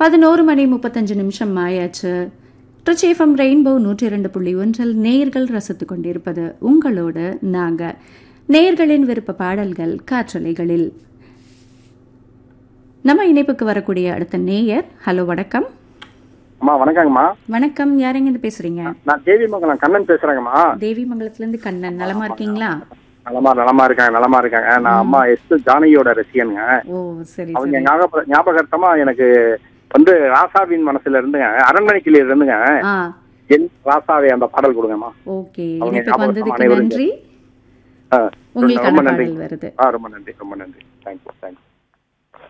பதினோரு மணி முப்பத்தஞ்சு நிமிஷம் ஆயாச்சு ட்ரிச்சேஃபம் ரெயின்போ நூற்றி இரண்டு புள்ளி ஒன்றில் நேயர்கள் ரசித்துக் கொண்டிருப்பது உங்களோட நாங்க நேயர்களின் விருப்ப பாடல்கள் காற்றலைகளில் நம்ம இணைப்புக்கு வரக்கூடிய அடுத்த நேயர் ஹலோ வணக்கம் அம்மா வணக்கங்கம்மா வணக்கம் யாரெங்க இருந்து பேசுறீங்க நான் தேவிமங்கலம் கண்ணன் பேசுறேங்கம்மா தேவி மங்கலத்துல இருந்து கண்ணன் நலமா இருக்கீங்களா நலமா நலமா இருக்காங்க நலமா இருக்காங்க நான் அம்மா எஸ் ஜானகியோட ரசிகனுங்க ஓ சரி அவங்க சரி ஞாபக ஞாபகார்த்தமா எனக்கு வந்து ராசாவின் மனசுல இருந்துங்க அரண்மனைக்கிளியில இருந்துங்க ஆ என் ராசாவே அந்த பாடல் கொடுங்கம்மா ஓகே அவங்க இணைப்புக்கு ஞாபகம் வந்ததுக்கு அனைவருக்கும். நன்றி ஆ, உங்களுக்கான ரொம்ப நன்றி பாடல் வருது ஆ ரொம்ப நன்றி ரொம்ப நன்றி தேங்க்யூ தேங்க்யூ